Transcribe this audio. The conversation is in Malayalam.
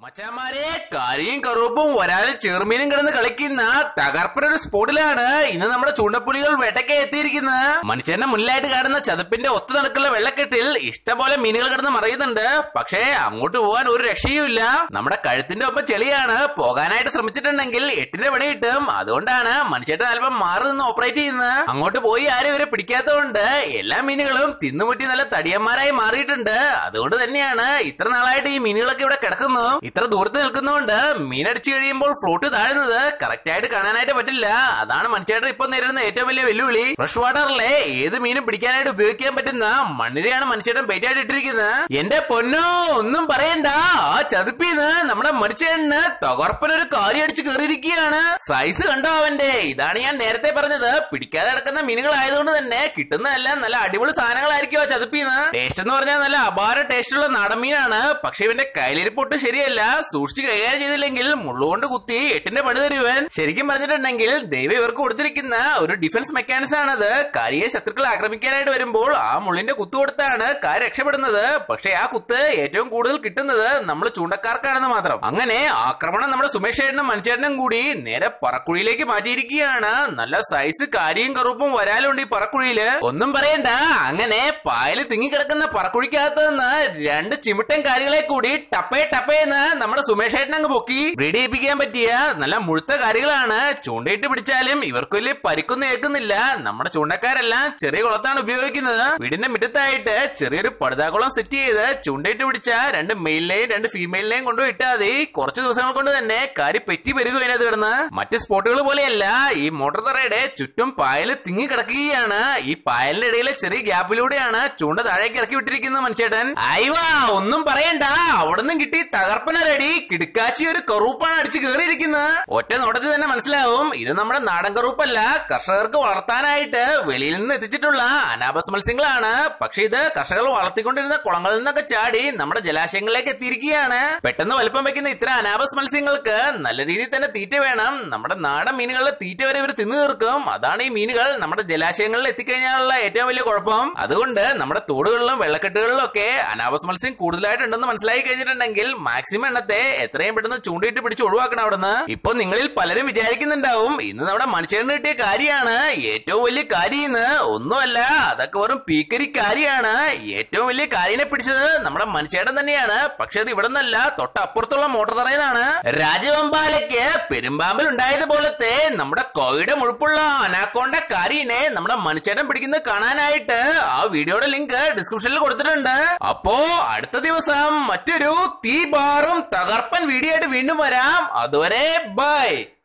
മച്ചാമാരെ കരിയും കറുപ്പും ഒരാള് ചെറുമീനും കിടന്ന് കളിക്കുന്ന തകർപ്പനൊരു സ്പോട്ടിലാണ് ഇന്ന് നമ്മുടെ ചൂണ്ടപ്പുലികൾ വേട്ടയ്ക്ക് എത്തിയിരിക്കുന്നത് മനുഷ്യന്റെ മുന്നിലായിട്ട് കാണുന്ന ചതുപ്പിന്റെ ഒത്തു നടക്കുള്ള വെള്ളക്കെട്ടിൽ ഇഷ്ടംപോലെ മീനുകൾ കിടന്ന് മറിയുന്നുണ്ട് പക്ഷേ അങ്ങോട്ട് പോകാൻ ഒരു രക്ഷയുമില്ല നമ്മുടെ കഴുത്തിന്റെ ഒപ്പം ചെളിയാണ് പോകാനായിട്ട് ശ്രമിച്ചിട്ടുണ്ടെങ്കിൽ എട്ടിന്റെ പണി കിട്ടും അതുകൊണ്ടാണ് മനുഷ്യട്ടൻ അല്പം മാറി നിന്ന് ഓപ്പറേറ്റ് ചെയ്യുന്നത് അങ്ങോട്ട് പോയി ആരും ഇവരെ പിടിക്കാത്തതുകൊണ്ട് എല്ലാ മീനുകളും തിന്നുമുട്ടി നല്ല തടിയന്മാരായി മാറിയിട്ടുണ്ട് അതുകൊണ്ട് തന്നെയാണ് ഇത്ര നാളായിട്ട് ഈ മീനുകളൊക്കെ ഇവിടെ കിടക്കുന്നു ഇത്ര ദൂരത്ത് നിൽക്കുന്നതുകൊണ്ട് മീനടിച്ചു കഴിയുമ്പോൾ ഫ്ലോട്ട് താഴുന്നത് കറക്റ്റ് ആയിട്ട് കാണാനായിട്ട് പറ്റില്ല അതാണ് മനുഷ്യരുടെ ഇപ്പൊ നേരിടുന്ന ഏറ്റവും വലിയ വെല്ലുവിളി ഫ്രഷ് വാട്ടറിലെ ഏത് മീനും പിടിക്കാനായിട്ട് ഉപയോഗിക്കാൻ പറ്റുന്ന മണ്ണിരെയാണ് മനുഷ്യരുടെ ബൈറ്റ് ആയിട്ട് ഇട്ടിരിക്കുന്നത് എന്റെ പൊന്നോ ഒന്നും പറയണ്ട ആ ചതുപ്പിന്ന് നമ്മുടെ മനുഷ്യന് തകർപ്പനൊരു കാരി അടിച്ച് കയറിയിരിക്കുകയാണ് സൈസ് കണ്ടോ അവന്റെ ഇതാണ് ഞാൻ നേരത്തെ പറഞ്ഞത് പിടിക്കാതെ കിടക്കുന്ന മീനുകളായതുകൊണ്ട് തന്നെ കിട്ടുന്നതെല്ലാം നല്ല അടിപൊളി സാധനങ്ങളായിരിക്കും ആ ചതുപ്പിന്ന് ടേസ്റ്റ് എന്ന് പറഞ്ഞാൽ നല്ല അപാര ടേസ്റ്റുള്ള നാടൻ മീനാണ് പക്ഷെ ഇവന്റെ കയ്യിലിരിപ്പൊട്ട് ശരിയല്ല സൂക്ഷിച്ച് കൈകാര്യം ചെയ്തില്ലെങ്കിൽ മുള്ളുകൊണ്ട് കുത്തി എട്ടിന്റെ പണി തരുവൻ ശരിക്കും പറഞ്ഞിട്ടുണ്ടെങ്കിൽ ദൈവം ഇവർക്ക് കൊടുത്തിരിക്കുന്ന ഒരു ഡിഫൻസ് മെക്കാനിസം ആണത് കാരിയെ ശത്രുക്കൾ ആക്രമിക്കാനായിട്ട് വരുമ്പോൾ ആ മുള്ളിന്റെ കുത്തു കൊടുത്താണ് കാര് രക്ഷപ്പെടുന്നത് പക്ഷെ ആ കുത്ത് ഏറ്റവും കൂടുതൽ കിട്ടുന്നത് നമ്മൾ ചൂണ്ടക്കാർക്കാണെന്ന് മാത്രം അങ്ങനെ ആക്രമണം നമ്മുടെ സുമേഷ് ചേട്ടനും മനുഷ്യേട്ടനും കൂടി നേരെ പറക്കുഴിയിലേക്ക് മാറ്റിയിരിക്കുകയാണ് നല്ല സൈസ് കാരിയും കറുപ്പും വരാലുണ്ട് ഈ പറക്കുഴിയില് ഒന്നും പറയണ്ട അങ്ങനെ പായല് തിങ്ങിക്കിടക്കുന്ന പറക്കുഴിക്കകത്ത് നിന്ന് രണ്ട് ചിമിട്ടൻ കാരികളെ കൂടി ടപ്പേ ടപ്പേന്ന് നമ്മുടെ സുമേഷ് ചേട്ടൻ അങ്ങ് പൊക്കി ബ്രീഡ് ചെയ്യിപ്പിക്കാൻ പറ്റിയ നല്ല മുഴുത്ത കാരികളാണ് ചൂണ്ടയിട്ട് പിടിച്ചാലും ഇവർക്ക് വലിയ പരിക്കൊന്നും ഏൽക്കുന്നില്ല നമ്മുടെ ചൂണ്ടക്കാരെല്ലാം ചെറിയ കുളത്താണ് ഉപയോഗിക്കുന്നത് വീടിന്റെ മുറ്റത്തായിട്ട് ചെറിയൊരു പടുതാകുളം സെറ്റ് ചെയ്ത് ചൂണ്ടയിട്ട് പിടിച്ച രണ്ട് മെയിലിനെയും രണ്ട് ഫീമെയിലിനെയും കൊണ്ടുപോയി ഇട്ടാൽ മതി കുറച്ച് ദിവസങ്ങൾ കൊണ്ട് തന്നെ കാരി പെറ്റി പെരുകും അതിനകത്ത് കിടന്ന് മറ്റ് സ്പോട്ടുകൾ പോലെയല്ല ഈ മോട്ടോർ തറയുടെ ചുറ്റും പായൽ തിങ്ങി കിടക്കുകയാണ് ഈ പായലിന്റെ ഇടയിലെ ചെറിയ ഗ്യാപ്പിലൂടെയാണ് ചൂണ്ട താഴേക്ക് ഇറക്കി വിട്ടിരിക്കുന്നത് മനുഷ്യട്ടൻ അയവാ ഒന്നും പറയണ്ട അവിടെ നിന്നും കിട്ടി തകർപ്പനരടി കിടുക്കാച്ചി ഒരു കറുപ്പാണ് അടിച്ച് കയറിയിരിക്കുന്നത് ഒറ്റ നോട്ടത്തിൽ തന്നെ മനസ്സിലാവും ഇത് നമ്മുടെ നാടൻ കറുപ്പല്ല കർഷകർക്ക് വളർത്താനായിട്ട് വെളിയിൽ നിന്ന് എത്തിച്ചിട്ടുള്ള അനാബസ് മത്സ്യങ്ങളാണ് പക്ഷെ ഇത് കർഷകർ വളർത്തിക്കൊണ്ടിരുന്ന കുളങ്ങളിൽ നിന്നൊക്കെ ചാടി നമ്മുടെ ജലാശയങ്ങളിലേക്ക് എത്തിയിരിക്കുകയാണ് പെട്ടെന്ന് വലുപ്പം വെക്കുന്ന ഇത്തരം അനാബസ് മത്സ്യങ്ങൾക്ക് നല്ല രീതിയിൽ തന്നെ തീറ്റ വേണം നമ്മുടെ നാടൻ മീനുകളുടെ തീറ്റ വരെ ഇവർ തിന്നു തീർക്കും അതാണ് ഈ മീനുകൾ നമ്മുടെ ജലാശയങ്ങളിൽ എത്തിക്കഴിഞ്ഞാലുള്ള ഏറ്റവും വലിയ കുഴപ്പം അതുകൊണ്ട് നമ്മുടെ തോടുകളിലും വെള്ളക്കെട്ടുകളിലും ഒക്കെ അനാബസ് മത്സ്യം കൂടുതലായിട്ടുണ്ടെന്ന് മനസ്സിലായി കഴിഞ്ഞിട്ടുണ്ടെങ്കിൽ മാക്സിമം എണ്ണത്തെ എത്രയും പെട്ടെന്ന് ചൂണ്ടിയിട്ട് പിടിച്ച് ഒഴിവാക്കണം അവിടുന്ന് ഇപ്പൊ നിങ്ങളിൽ പലരും വിചാരിക്കുന്നുണ്ടാവും ഇന്ന് നമ്മുടെ മനുഷ്യന് കിട്ടിയ കാര്യമാണ് ഏറ്റവും വലിയ കാര്യന്ന് ഒന്നുമല്ല അതൊക്കെ വെറും പീക്കരി കാര്യമാണ് ഏറ്റവും വലിയ കാര്യനെ പിടിച്ചത് നമ്മുടെ മനുഷ്യടൻ തന്നെയാണ് പക്ഷെ അത് ഇവിടെ നിന്നല്ല തൊട്ടപ്പുറത്തുള്ള മോട്ടോർ തറയുന്നതാണ് രാജവമ്പാലയ്ക്ക് പെരുമ്പാമ്പിൽ ഉണ്ടായതുപോലത്തെ നമ്മുടെ കോയുടെ മുഴുപ്പുള്ള അനാക്കോണ്ട കാരീനെ നമ്മുടെ മനുഷ്യടൻ പിടിക്കുന്നത് കാണാനായിട്ട് ആ വീഡിയോയുടെ ലിങ്ക് ഡിസ്ക്രിപ്ഷനിൽ കൊടുത്തിട്ടുണ്ട് അപ്പോ അടുത്ത ദിവസം മറ്റൊരു തീ ബാറും തകർപ്പൻ വീഡിയോ ആയിട്ട് വീണ്ടും വരാം അതുവരെ ബൈ